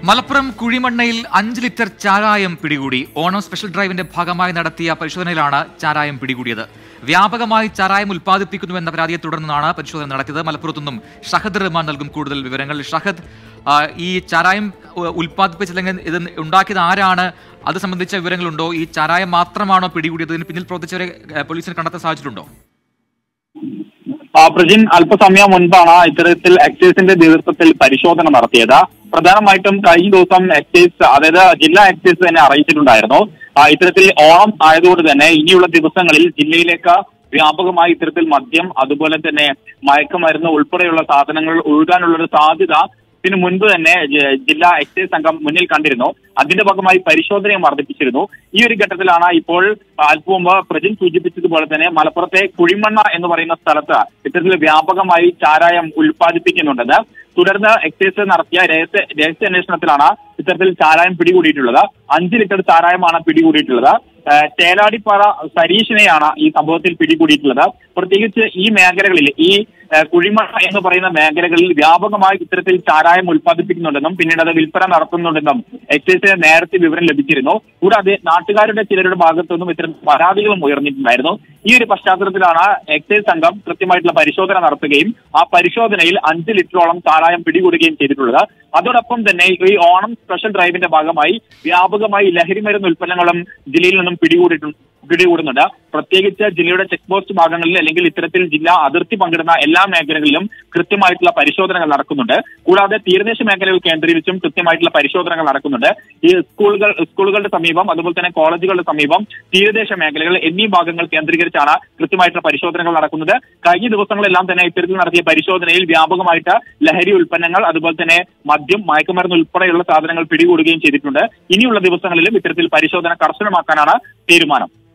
മലപ്പുറം കുഴിമണ്ണയിൽ അഞ്ച് ലിറ്റർ ചാരായം പിടികൂടി ഓണം സ്പെഷ്യൽ ഡ്രൈവിന്റെ ഭാഗമായി നടത്തിയ പരിശോധനയിലാണ് ചാരായം പിടികൂടിയത് വ്യാപകമായി ചാരായം ഉൽപ്പാദിപ്പിക്കുന്നുവെന്ന പരാതിയെ തുടർന്നാണ് പരിശോധന നടത്തിയത് മലപ്പുറത്തു നിന്നും ഷഹദ് റഹ്മാൻ നൽകും കൂടുതൽ വിവരങ്ങൾ ഷഹദ് ആ, ഈ ചാരായം ഉ- ഉൽപ്പാദിപ്പിച്ചില്ലെങ്കിൽ ഇത് ഉണ്ടാക്കിയത് ആരാണ് അത് സംബന്ധിച്ച വിവരങ്ങളുണ്ടോ ഈ ചാരായം മാത്രമാണോ പിടികൂടിയത് ഇതിന് പിന്നിൽ പ്രവർത്തിച്ചവരെ ഏ, പോലീസിന് കണ്ടെത്താൻ സാധിച്ചിട്ടുണ്ടോ ആ, പ്രജിൻ അല്പസമയം മുൻപാണ് ഇത്തരത്തിൽ എക്സൈസിന്റെ നേതൃത്വത്തിൽ പരിശോധന നടത്തിയത് പ്രധാനമായിട്ടും കഴിഞ്ഞ ദിവസം എക്സൈസ് അതായത് ജില്ലാ എക്സൈസ് തന്നെ അറിയിച്ചിട്ടുണ്ടായിരുന്നു ആ, ഇത്തരത്തിൽ ഓണം ആയതുകൊണ്ട് തന്നെ ഇനിയുള്ള ദിവസങ്ങളിൽ ജില്ലയിലേക്ക് വ്യാപകമായി ഇത്തരത്തിൽ മദ്യം അതുപോലെ തന്നെ മയക്കുമരുന്ന് ഉൾപ്പെടെയുള്ള സാധനങ്ങൾ ഒഴുകാനുള്ള ഒരു സാധ്യത ഇതിനു മുൻപ് തന്നെ ജ- ജില്ലാ എക്സൈസ് സംഘം മുന്നിൽ കണ്ടിരുന്നു അതിന്റെ ഭാഗമായി പരിശോധനയും വർദ്ധിപ്പിച്ചിരുന്നു ഈ ഒരു ഘട്ടത്തിലാണ് ഇപ്പോൾ അല്പം മുമ്പ് പ്രജിൻ സൂചിപ്പിച്ചതുപോലെ തന്നെ മലപ്പുറത്തെ കുഴിമണ്ണ എന്ന് പറയുന്ന സ്ഥലത്ത് ഇത്തരത്തിൽ വ്യാപകമായി ചാരായം ഉൽപ്പാദിപ്പിക്കുന്നുണ്ടെന്ന് തുടർന്ന് എക്സൈസ് നടത്തിയ രഹസ്യ രഹസ്യാന്വേഷണത്തിലാണ് ഇത്തരത്തിൽ ചാരായം പിടികൂടിയിട്ടുള്ളത് അഞ്ച് ലിറ്റർ ചാരായമാണ് പിടികൂടിയിട്ടുള്ളത് ഏഹ് ചേലാടിപ്പാറ സരീഷിനെയാണ് ഈ സംഭവത്തിൽ പിടികൂടിയിട്ടുള്ളത് പ്രത്യേകിച്ച് ഈ മേഖലകളിൽ ഈ ഏഹ് കുഴിമണ്ണ എന്ന് പറയുന്ന മേഖലകളിൽ വ്യാപകമായി ഇത്തരത്തിൽ ചാരായം ഉൽപ്പാദിപ്പിക്കുന്നുണ്ടെന്നും പിന്നീട് അത് വിൽപ്പന നടത്തുന്നുണ്ടെന്നും എക്സൈസിന് നേരത്തെ വിവരം ലഭിച്ചിരുന്നു കൂടാതെ നാട്ടുകാരുടെ ചിലരുടെ ഭാഗത്തുനിന്നും ഇത്തരം പരാതികളും ഉയർന്നിട്ടുണ്ടായിരുന്നു ഈ ഒരു പശ്ചാത്തലത്തിലാണ് എക്സൈസ് സംഘം കൃത്യമായിട്ടുള്ള പരിശോധന നടത്തുകയും ആ പരിശോധനയിൽ അഞ്ച് ലിറ്ററോളം ചാരായം പിടികൂടുകയും ചെയ്തിട്ടുള്ളത് അതോടൊപ്പം തന്നെ ഈ ഓണം സ്പെഷ്യൽ ഡ്രൈവിന്റെ ഭാഗമായി വ്യാപകമായി ലഹരിമരുന്ന് ഉൽപ്പന്നങ്ങളും ജില്ലയിൽ നിന്നും പിടികൂടിയിട്ടുണ്ട് പിടികൂടുന്നുണ്ട് പ്രത്യേകിച്ച് ജില്ലയുടെ ചെക്ക് പോസ്റ്റ് ഭാഗങ്ങളിൽ അല്ലെങ്കിൽ ഇത്തരത്തിൽ ജില്ലാ അതിർത്തി പങ്കിടുന്ന എല്ലാ മേഖലകളിലും കൃത്യമായിട്ടുള്ള പരിശോധനകൾ നടക്കുന്നുണ്ട് കൂടാതെ തീരദേശ മേഖലകൾ കേന്ദ്രീകരിച്ചും കൃത്യമായിട്ടുള്ള പരിശോധനകൾ നടക്കുന്നുണ്ട് ഈ സ്കൂളുകൾ സ്കൂളുകളുടെ സമീപം അതുപോലെ തന്നെ കോളേജുകളുടെ സമീപം തീരദേശ മേഖലകൾ എന്നീ ഭാഗങ്ങൾ കേന്ദ്രീകരിച്ചാണ് കൃത്യമായിട്ടുള്ള പരിശോധനകൾ നടക്കുന്നത് കഴിഞ്ഞ ദിവസങ്ങളെല്ലാം തന്നെ ഇത്തരത്തിൽ നടത്തിയ പരിശോധനയിൽ വ്യാപകമായിട്ട് ലഹരി ഉൽപ്പന്നങ്ങൾ അതുപോലെ തന്നെ മദ്യം മയക്കുമരുന്ന് ഉൾപ്പെടെയുള്ള സാധനങ്ങൾ പിടികൂടുകയും ചെയ്തിട്ടുണ്ട് ഇനിയുള്ള ദിവസങ്ങളിലും ഇത്തരത്തിൽ പരിശോധന കർശനമാക്കാനാണ് തീരുമാനം